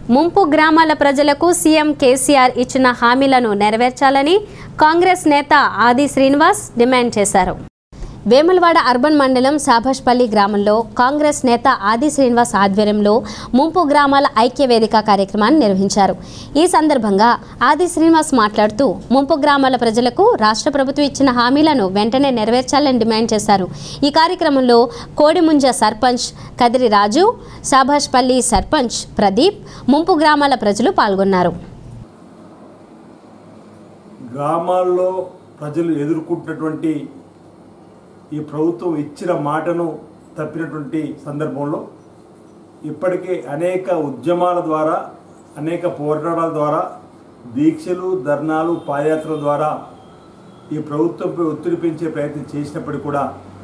ముంపు గ్రామాల ప్రజలకు సీఎం కేసీఆర్ ఇచ్చిన హామీలను నెరవేర్చాలని కాంగ్రెస్ నేత ఆది శ్రీనివాస్ డిమాండ్ చేశారు వేములవాడ అర్బన్ మండలం సాభాష్పల్లి గ్రామంలో కాంగ్రెస్ నేత ఆది శ్రీనివాస్ ఆధ్వర్యంలో ముంపు గ్రామాల ఐక్య వేదిక కార్యక్రమాన్ని నిర్వహించారు ఈ సందర్భంగా ఆది శ్రీనివాస్ మాట్లాడుతూ ముంపు గ్రామాల ప్రజలకు రాష్ట్ర ప్రభుత్వం ఇచ్చిన హామీలను వెంటనే నెరవేర్చాలని డిమాండ్ చేశారు ఈ కార్యక్రమంలో కోడిముంజ సర్పంచ్ కదిరి రాజు సాభాష్పల్లి సర్పంచ్ ప్రదీప్ ముంపు గ్రామాల ప్రజలు పాల్గొన్నారు గ్రామాల్లో ప్రజలు ఎదుర్కొంటున్నటువంటి ఈ ప్రభుత్వం ఇచ్చిన మాటను తప్పినటువంటి సందర్భంలో ఇప్పటికే అనేక ఉద్యమాల ద్వారా అనేక పోరాటాల ద్వారా దీక్షలు ధర్నాలు పాదయాత్రల ద్వారా ఈ ప్రభుత్వంపై ఒత్తిడి పెంచే ప్రయత్నం చేసినప్పటికీ కూడా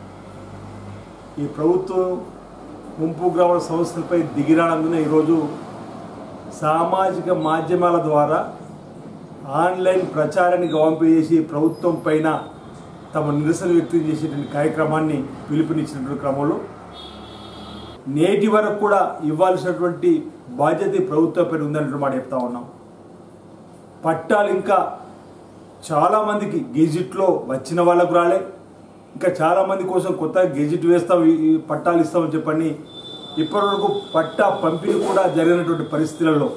ఈ ప్రభుత్వం ముంపు గ్రామాల సమస్యలపై దిగిరానందున ఈరోజు సామాజిక మాధ్యమాల ద్వారా ఆన్లైన్ ప్రచారాన్ని గవంపి చేసి ప్రభుత్వం పైన తమ నిరసన వ్యక్తం చేసేటువంటి కార్యక్రమాన్ని పిలుపునిచ్చినటువంటి క్రమంలో నేటి వరకు కూడా ఇవ్వాల్సినటువంటి బాధ్యత ఈ ప్రభుత్వంపై ఉందన్నట్టు మాట చెప్తా ఉన్నాం పట్టాలు ఇంకా చాలామందికి గెజిట్లో వచ్చిన వాళ్ళకు రాలే ఇంకా చాలామంది కోసం కొత్త గెజిట్ వేస్తాం ఈ- ఈ పట్టాలు ఇస్తామని చెప్పని ఇప్పటివరకు పట్టా పంపిణీ కూడా జరిగినటువంటి పరిస్థితులలో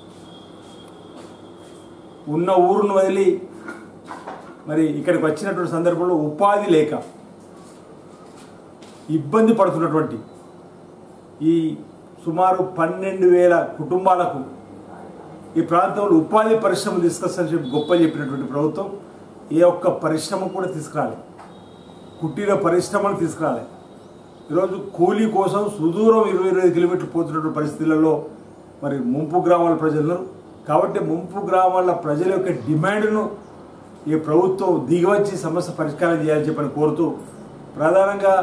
ఉన్న ఊరును వదిలి మరి ఇక్కడికి వచ్చినటువంటి సందర్భంలో ఉపాధి లేక ఇబ్బంది పడుతున్నటువంటి ఈ సుమారు పన్నెండు వేల కుటుంబాలకు ఈ ప్రాంతంలో ఉపాధి పరిశ్రమ తీసుకొస్తానని చెప్పి గొప్ప చెప్పినటువంటి ప్రభుత్వం ఏ ఒక్క పరిశ్రమ కూడా తీసుకురాలి కుటీర పరిశ్రమలు తీసుకురాలి ఈరోజు కూలీ కోసం సుదూరం ఇరవై ఇరవై కిలోమీటర్లు పోతున్నటువంటి పరిస్థితులలో మరి ముంపు గ్రామాల ప్రజలను కాబట్టి ముంపు గ్రామాల ప్రజల యొక్క డిమాండ్ను ఈ ప్రభుత్వం దిగివచ్చి సమస్య పరిష్కారం చేయాలని చెప్పని కోరుతూ ప్రధానంగా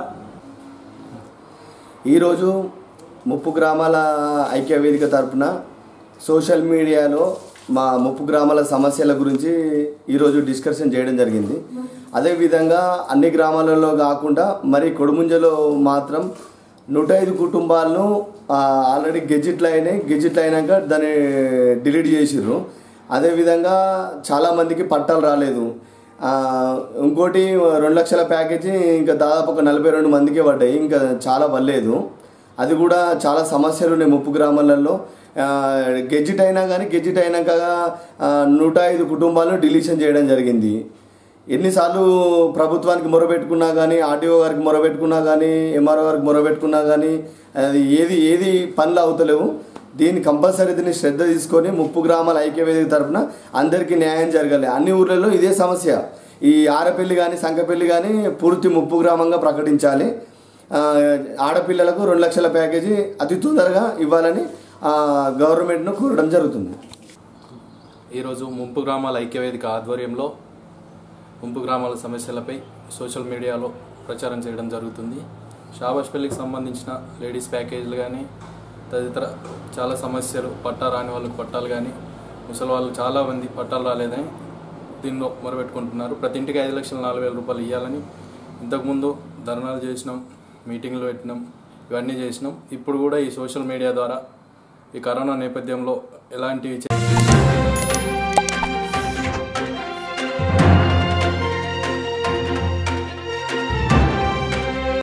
ఈరోజు ముప్పు గ్రామాల ఐక్య వేదిక తరపున సోషల్ మీడియాలో మా ముప్పు గ్రామాల సమస్యల గురించి ఈరోజు డిస్కషన్ చేయడం జరిగింది అదేవిధంగా అన్ని గ్రామాలలో కాకుండా మరి కొడుముంజలో మాత్రం నూట ఐదు కుటుంబాలను ఆ, ఆల్రెడీ గెజిట్లు అయినాయి గెజిట్లు అయినాక దాన్ని డిలీట్ చేసిర్రు అదేవిధంగా చాలామందికి పట్టాలు రాలేదు ఆ, ఇంకోటి రెండు లక్షల ప్యాకేజీ ఇంకా దాదాపు ఒక నలభై రెండు మందికే పడ్డాయి ఇంకా చాలా పర్లేదు అది కూడా చాలా సమస్యలు ఉన్నాయి ముప్పు గ్రామాలలో ఆ, గెజిట్ అయినా కానీ గెజిట్ అయినాక ఆ, నూట ఐదు కుటుంబాలను డిలీషన్ చేయడం జరిగింది ఎన్నిసార్లు ప్రభుత్వానికి మొరబెట్టుకున్నా కానీ ఆర్డీఓ గారికి మొరబెట్టుకున్నా కానీ ఎంఆర్ఓ గారికి మొరబెట్టుకున్నా కానీ అది ఏది ఏది పనులు అవుతలేవు దీన్ని కంపల్సరీ దీన్ని శ్రద్ధ తీసుకొని ముప్పు గ్రామాల ఐక్యవేదిక తరఫున అందరికీ న్యాయం జరగాలి అన్ని ఊర్లలో ఇదే సమస్య ఈ ఆడపల్లి కానీ సంకపల్లి కానీ పూర్తి ముప్పు గ్రామంగా ప్రకటించాలి ఆ, ఆడపిల్లలకు రెండు లక్షల ప్యాకేజీ అతి తొందరగా ఇవ్వాలని ఆ, గవర్నమెంట్ను కోరడం జరుగుతుంది ఈరోజు ముంపు గ్రామాల ఐక్యవేదిక ఆధ్వర్యంలో ముంపు గ్రామాల సమస్యలపై సోషల్ మీడియాలో ప్రచారం చేయడం జరుగుతుంది షాబాష్పల్లికి సంబంధించిన లేడీస్ ప్యాకేజీలు కానీ తదితర చాలా సమస్యలు పట్టా రాని వాళ్ళకి పట్టాలు కానీ ముసలి వాళ్ళు చాలా మంది పట్టాలు రాలేదని దీనిలో మొరబెట్టుకుంటున్నారు ప్రతి ఇంటికి ఐదు లక్షల నాలుగు వేల రూపాయలు ఇవ్వాలని ఇంతకుముందు ధర్నాలు చేసినాం మీటింగ్లు పెట్టినాం ఇవన్నీ చేసినాం ఇప్పుడు కూడా ఈ సోషల్ మీడియా ద్వారా ఈ కరోనా నేపథ్యంలో ఎలాంటివి చే-